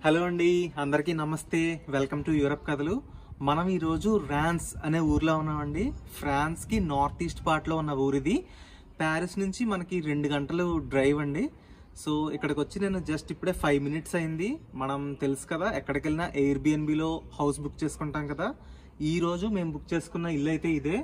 hello అండి అందరికీ నమస్తే వెల్కమ్ టు యూరప్ కథలు మనం ఈరోజు రాన్స్ అనే ఊర్లో ఉన్నామండి ఫ్రాన్స్కి నార్త్ ఈస్ట్ పార్ట్లో ఉన్న ఊరిది ప్యారిస్ నుంచి మనకి రెండు గంటలు డ్రైవ్ అండి సో ఇక్కడికి వచ్చి నేను జస్ట్ ఇప్పుడే ఫైవ్ మినిట్స్ అయింది మనం తెలుసు కదా ఎక్కడికి వెళ్ళినా ఎయిర్ బిఎన్బిలో హౌస్ బుక్ చేసుకుంటాం కదా ఈ రోజు మేము బుక్ చేసుకున్న ఇల్లు అయితే ఇదే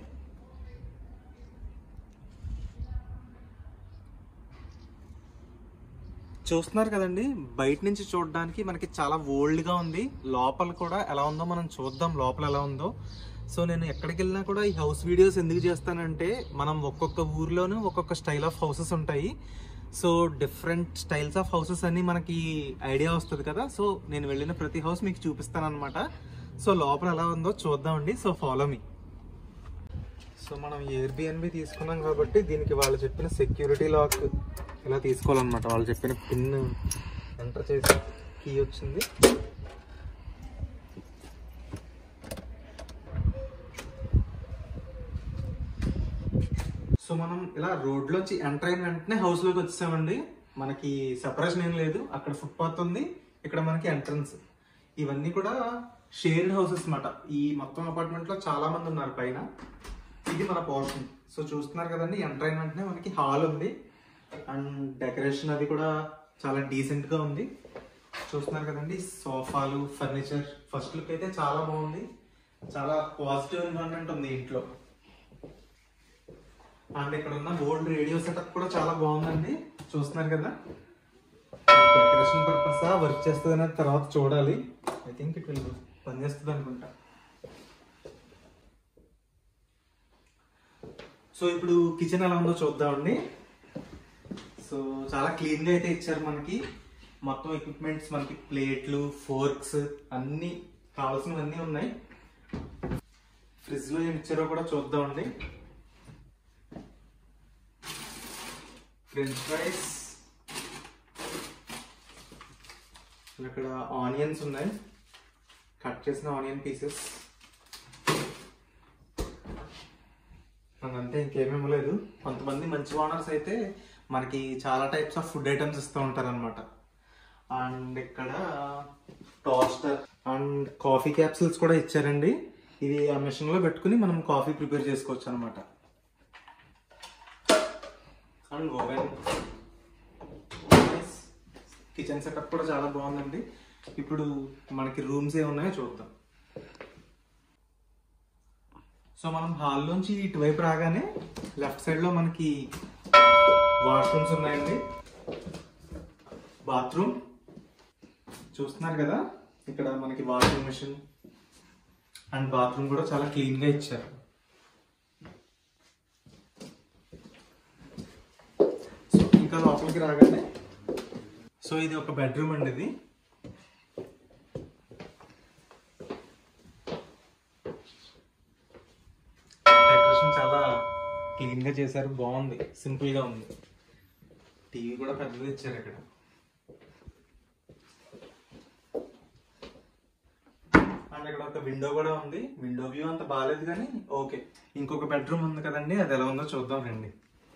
చూస్తున్నారు కదండి బయట నుంచి చూడడానికి మనకి చాలా ఓల్డ్ గా ఉంది లోపల కూడా ఎలా ఉందో మనం చూద్దాం లోపల ఎలా ఉందో సో నేను ఎక్కడికి వెళ్ళినా కూడా ఈ హౌస్ వీడియోస్ ఎందుకు చేస్తానంటే మనం ఒక్కొక్క ఊర్లోనూ ఒక్కొక్క స్టైల్ ఆఫ్ హౌసెస్ ఉంటాయి so different styles of houses అన్ని మనకి ఐడియా వస్తుంది కదా సో నేను వెళ్ళిన ప్రతి హౌస్ మీకు చూపిస్తాను అనమాట సో లోపల ఎలా ఉందో చూద్దామండి సో ఫాలో మీ సో మనం ఎయిర్బిఎన్బి తీసుకున్నాం కాబట్టి దీనికి వాళ్ళు చెప్పిన సెక్యూరిటీ లాక్ ఇలా తీసుకోవాలన్నమాట వాళ్ళు చెప్పిన పిన్ ఎంటర్ చేసి కీ వచ్చింది సో మనం ఇలా రోడ్లోంచి ఎంటర్ అయిన వెంటనే హౌస్ లోకి వచ్చేసామండి మనకి సెపరేషన్ ఏం లేదు అక్కడ ఫుట్పాత్ ఉంది ఇక్కడ మనకి ఎంట్రన్స్ ఇవన్నీ కూడా షేర్డ్ హౌసెస్ అన్నమాట ఈ మొత్తం అపార్ట్మెంట్ లో చాలా మంది ఉన్నారు పైన ఇది మన పోర్షన్ సో చూస్తున్నారు కదండి ఎంటర్ అయిన వెంటనే మనకి హాల్ ఉంది అండ్ డెకరేషన్ అది కూడా చాలా డీసెంట్ గా ఉంది చూస్తున్నారు కదండి సోఫాలు ఫర్నిచర్ ఫస్ట్ లుక్ అయితే చాలా బాగుంది చాలా పాజిటివ్ ఎన్విరాన్మెంట్ ఉంది ఇంట్లో అండ్ ఇక్కడ ఉన్న ఓల్డ్ రేడియో సెటప్ కూడా చాలా బాగుందండి చూస్తున్నారు కదా డెకరేషన్ పర్పస్ వర్క్ చేస్తుంది అనేది తర్వాత చూడాలి ఐ థింక్ ఇట్ విల్ పనిచేస్తుంది అనుకుంటా సో ఇప్పుడు కిచెన్ ఎలా ఉందో చూద్దామండి సో చాలా క్లీన్ గా అయితే ఇచ్చారు మనకి మొత్తం ఎక్విప్మెంట్స్ మనకి ప్లేట్లు ఫోర్క్స్ అన్ని కావాల్సినవన్నీ ఉన్నాయి ఫ్రిడ్జ్ లో ఏమి ఇచ్చారో కూడా చూద్దామండి ఫ్రెంచ్ ఫ్రైస్ అక్కడ ఆనియన్స్ ఉన్నాయి కట్ చేసిన ఆనియన్ పీసెస్ అంతే ఇంకేమేమి లేదు కొంతమంది మంచి ఓనర్స్ అయితే మనకి చాలా టైప్స్ ఆఫ్ ఫుడ్ ఐటమ్స్ ఇస్తూ ఉంటారు అనమాట అండ్ ఇక్కడ టోస్టర్ అండ్ కాఫీ క్యాప్సిల్స్ కూడా ఇచ్చారండి ఇది ఆ మెషిన్ లో పెట్టుకుని మనం కాఫీ ప్రిపేర్ చేసుకోవచ్చు అనమాట అండ్ ఓవెన్ కిచెన్ సెటప్ కూడా చాలా బాగుందండి ఇప్పుడు మనకి రూమ్స్ ఏ ఉన్నాయో చూద్దాం సో మనం హాల్ నుంచి ఇటువైపు రాగానే లెఫ్ట్ సైడ్ లో మనకి వాష్రూమ్స్ ఉన్నాయండి బాత్రూమ్ చూస్తున్నారు కదా ఇక్కడ మనకి వాషింగ్ మెషిన్ అండ్ బాత్రూమ్ కూడా చాలా క్లీన్ గా ఇచ్చారు సో ఇంకా లోపలికి రాగానే సో ఇది ఒక బెడ్రూమ్ అండి ఇది డెకరేషన్ చాలా క్లీన్ గా చేశారు బాగుంది సింపుల్ గా ఉంది టీవీ కూడా పెద్దది ఇచ్చారు ఇక్కడ అండ్ ఇక్కడ ఒక విండో కూడా ఉంది విండో వ్యూ అంత బాగాలేదు కానీ ఓకే ఇంకొక బెడ్రూమ్ ఉంది కదండి అది ఎలా ఉందో చూద్దాం రండి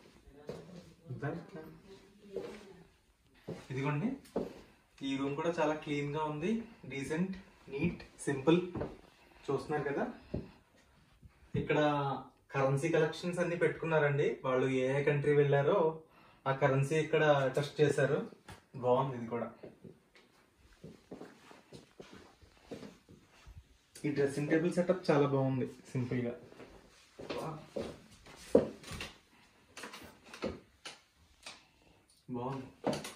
ఇదిగోండి ఈ రూమ్ కూడా చాలా క్లీన్ గా ఉంది డీసెంట్ నీట్ సింపుల్ చూస్తున్నారు కదా ఇక్కడ కరెన్సీ కలెక్షన్స్ అన్ని పెట్టుకున్నారండి వాళ్ళు ఏ ఏ కంట్రీ వెళ్ళారో ఆ కరెన్సీ ఇక్కడ టెస్ట్ చేశారు బాగుంది ఇది కూడా ఈ డ్రెస్సింగ్ టేబుల్ సెటప్ చాలా బాగుంది సింపుల్ గా బాగుంది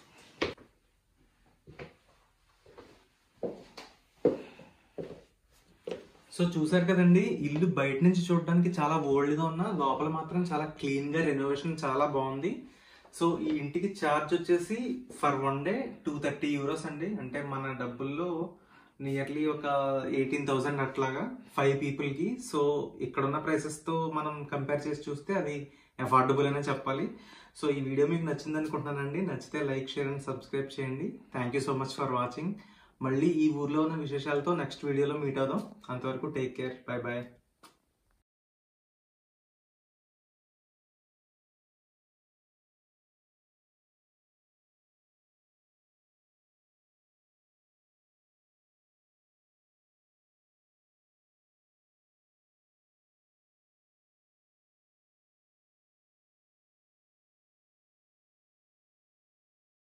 సో చూసారు కదండి ఇల్లు బయట నుంచి చూడడానికి చాలా ఓల్డ్ గా ఉన్నా లోపల మాత్రం చాలా క్లీన్ గా రెనోవేషన్ చాలా బాగుంది సో ఈ ఇంటికి ఛార్జ్ వచ్చేసి for one day two thirty euros అండి అంటే మన డబ్బుల్లో నియర్లీ ఒక ఎయిటీన్ థౌసండ్ అట్లాగా ఫైవ్ పీపుల్ కి సో ఇక్కడున్న ప్రైసెస్ తో మనం కంపేర్ చేసి చూస్తే అది అఫోర్డబుల్ అనే చెప్పాలి సో ఈ వీడియో మీకు నచ్చింది అనుకుంటున్నానండి నచ్చితే లైక్ షేర్ అండ్ సబ్స్క్రైబ్ చేయండి thank you so much for watching మళ్ళీ ఈ ఊర్లో ఉన్న విశేషాలతో నెక్స్ట్ వీడియోలో మీట్ అవుదాం అంతవరకు టేక్ కేర్ బై బాయ్